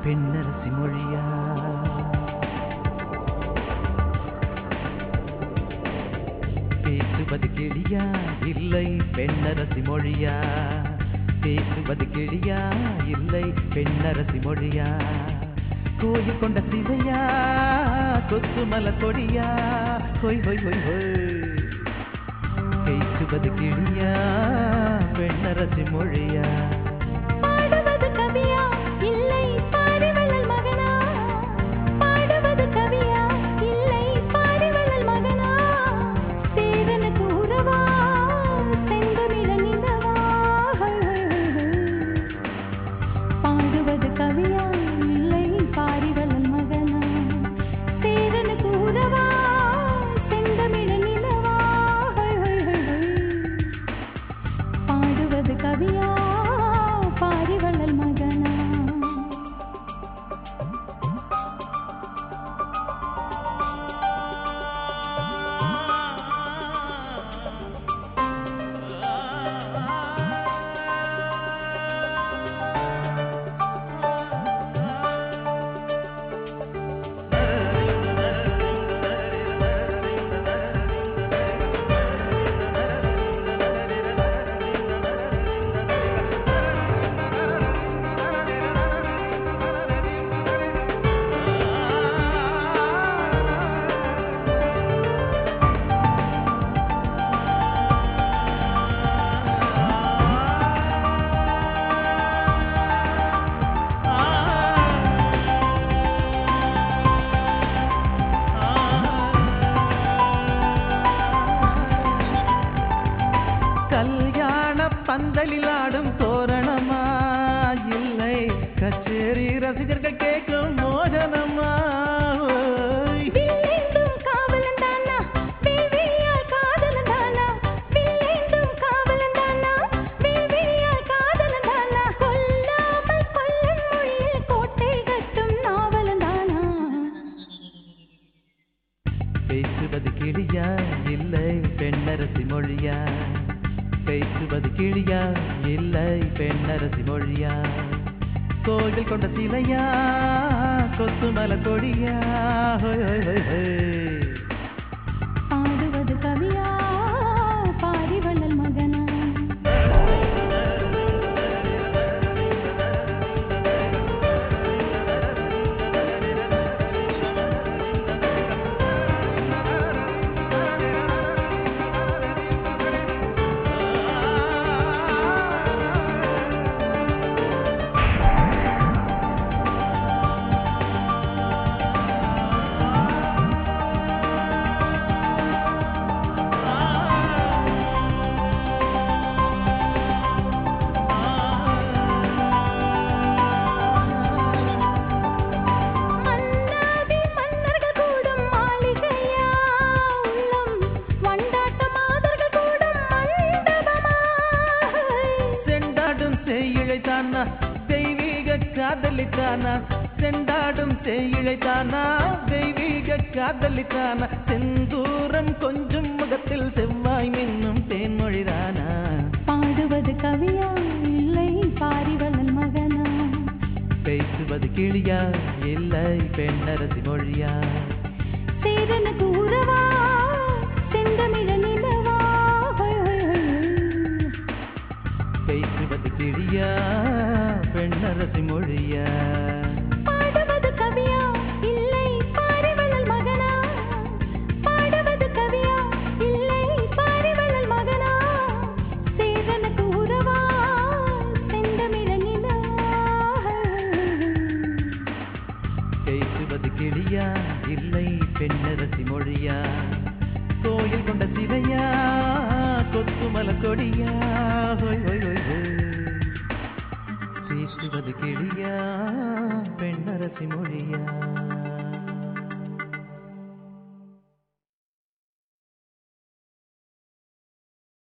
பெண்ணரசி மொழியா பேசுவது கிளியா இல்லை பெண்ணரசி மொழியா பேசுவது கிளியா இல்லை பெண்ணரசி மொழியா கோயில் கொண்ட சிலையா கொத்துமல கொடியா ஹொய் ஹொய் ஹொய் ஹொய் பேசுவது கிளியா பெண்ணரசி மொழியா பாடுவது கவியா இல்லை பாரிவள்ளல் மகனா பாடுவது கவியா இல்லை பாரிவள்ளல் மகனா சேரனுக்கு உறவா செந்தமிழ நிலவா ஹொய் ஹொய் ஹொய் ஹொய். பாடுவது கவியா இல்லை பாரிவள்ளல் மகனா சேரனுக்கு உறவா செந்தமிழ நிலவா ஹொய் ஹொய் ஹொய் ஹொய். பாடுவது கவியா பாரிவள்ளல் மகனா கல்யாண பந்தலில் ஆடும் தோரணமா இல்லை கச்சேரி ரசிகர்கள் கேட்கும் மோகனமா ஓய். வில்லேந்தும் காவலன் தானா வில்விழியால் காதலன் தானா வில்லேந்தும் காவலன் தானா வில்விழியால் காதலன் தானா கொல்லாமல் கொல்லும் மொழியில் கோட்டை கட்டும் நாவலன் தானா பேசுவது கிளியா இல்லை பெண்ணரசி மொழியா பேசுவது கிளியா இல்லை பெண்ணரசி மொழியா கோயில் கொண்ட சிலையா கொத்துமல கொடியா ஹொய் ஹொய் ஹொய் ஹொய் பாடுவது கவியா பாரிவள்ளல் மகனா மன்னாதி மன்னர்கள் கூடும் மாளிகையா உள்ளம் வண்டாட்ட மாதர்கள் கூடும் மண்டபமா செண்டாடும் செய்யிழை தானா தெய்வீக காதலி தானா செண்டாடும் செய்யிழை தானா தெய்வீக காதலி தானா செந்தூரம் கொஞ்சம் முகத்தில் செவ்வாய் மின்னும் தேன்மொழிதானா பாடுவது கவியா இல்லை பாரிவள்ளல் மகனா பேசுவது கிளியா இல்லை பெண்ணரசி மொழியா சேரனுக்கு உறவா செந்தமிழ நிலவா ஹொய் ஹொய் ஹொய் ஹொய். பேசுவது கிளியா பெண்ணரசி மொழியா பாடுவது கவியா இல்லை பாரிவள்ளல் மகனா பாடுவது கவியா இல்லை பாரிவள்ளல் மகனா சேரனுக்கு உறவா செந்தமிழ நிலவா பேசுவது கிளியா இல்லை பெண்ணரசி மொழியா கோயில் கொண்ட சிலையா கொத்துமல கொடியா ஹொய் ஹொய் ஹொய் ஹொய் பேசுவது கிளியா பெண்ணரசி மொழியா